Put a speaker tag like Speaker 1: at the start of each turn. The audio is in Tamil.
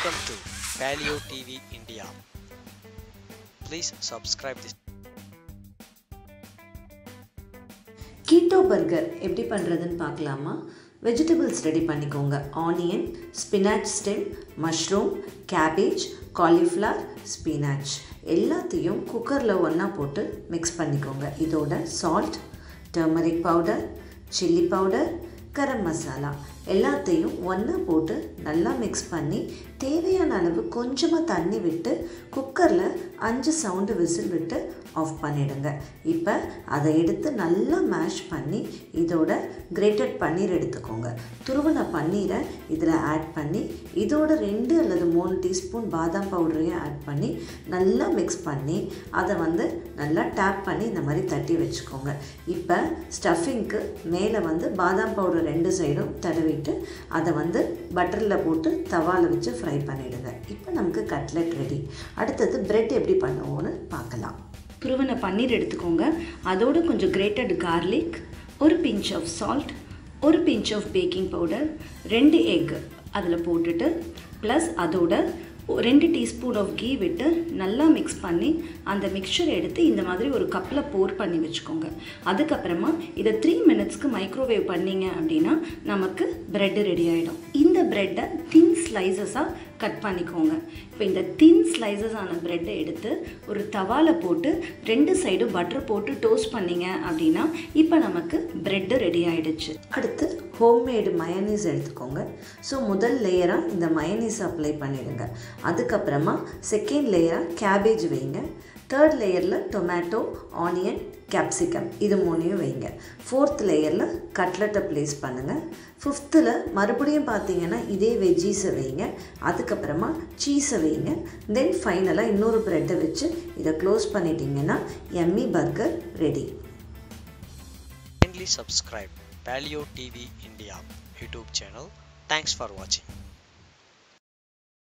Speaker 1: Welcome to Paleo TV India. Please subscribe this.
Speaker 2: Keto burger எப்படி பண்ணுறதுன்னு பார்க்கலாமா வெஜிடபிள்ஸ் ரெடி பண்ணிக்கோங்க onion spinach stem mushroom cabbage cauliflower spinach எல்லாத்தையும் குக்கரில் ஒன்றா போட்டு மிக்ஸ் பண்ணிக்கோங்க இதோட salt turmeric powder chilli powder garam masala எல்லாத்தையும் ஒன்றா போட்டு நல்லா மிக்ஸ் பண்ணி தேவையான அளவு கொஞ்சமாக தண்ணி விட்டு குக்கரில் அஞ்சு சவுண்டு விசில் விட்டு ஆஃப் பண்ணிடுங்க இப்போ அதை எடுத்து நல்லா மேஷ் பண்ணி இதோட கிரேட்டட் பன்னீர் எடுத்துக்கோங்க துருவன பன்னீரை இதில் ஆட் பண்ணி இதோட ரெண்டு அல்லது மூணு டீஸ்பூன் பாதாம் பவுடரையும் ஆட் பண்ணி நல்லா மிக்ஸ் பண்ணி அதை வந்து நல்லா டேப் பண்ணி இந்த மாதிரி தட்டி வச்சுக்கோங்க இப்போ ஸ்டஃபிங்க்கு மேலே வந்து பாதாம் பவுடர் ரெண்டு சைடும் தடவிட்டு அதை வந்து பட்டரில் போட்டு தவாவில் வச்சு ஃப்ரை பண்ணிவிடுங்க இப்போ நமக்கு கட்லெட் ரெடி அடுத்தது பிரெட் எப்படி பண்ணுவோன்னு பார்க்கலாம்
Speaker 3: துருவன பன்னீர் எடுத்துக்கோங்க அதோடு கொஞ்சம் கிரேட்டட் கார்லிக் ஒரு பிஞ்ச் ஆஃப் சால்ட் ஒரு பிஞ்ச் ஆஃப் பேக்கிங் பவுடர் ரெண்டு எக் அதில் போட்டுட்டு ப்ளஸ் அதோட ரெண்டு டீஸ்பூன் ஆஃப் கீ விட்டு நல்லா மிக்ஸ் பண்ணி அந்த மிக்சர் எடுத்து இந்த மாதிரி ஒரு கப்பில் போர் பண்ணி வச்சுக்கோங்க அதுக்கப்புறமா இதை த்ரீ மினிட்ஸ்க்கு மைக்ரோவேவ் பண்ணிங்க அப்படின்னா நமக்கு ப்ரெட்டு ரெடி ஆகிடும் இந்த ப்ரெட்டை தின் ஸ்லைசஸாக கட் பண்ணிக்கோங்க இப்போ இந்த தின் ஸ்லைசஸ் ஆன ப்ரெட்டை எடுத்து ஒரு தவாவில் போட்டு ரெண்டு சைடும் பட்டர் போட்டு டோஸ்ட் பண்ணிங்க அப்படின்னா இப்போ நமக்கு ப்ரெட்டு ரெடி ஆகிடுச்சு
Speaker 2: அடுத்து ஹோம்மேடு மயனீஸ் எடுத்துக்கோங்க ஸோ முதல் லேயராக இந்த மயனீஸ் அப்ளை பண்ணிடுங்க அதுக்கப்புறமா செகண்ட் லேயராக கேபேஜ் வைங்க தேர்ட் லேயரில் டொமேட்டோ ஆனியன் கேப்சிகம் இது மூணையும் வைங்க ஃபோர்த் லேயரில் கட்லெட்டை ப்ளேஸ் பண்ணுங்கள் ஃபிஃப்த்தில் மறுபடியும் பார்த்தீங்கன்னா இதே வெஜ்ஜீஸை வைங்க அதுக்கப்புறமா சீஸை வைங்க தென் ஃபைனலாக இன்னொரு ப்ரெட்டை வச்சு இதை க்ளோஸ் பண்ணிட்டீங்கன்னா yummy burger ready
Speaker 1: Kindly subscribe Paleo TV India YouTube channel. Thanks for watching.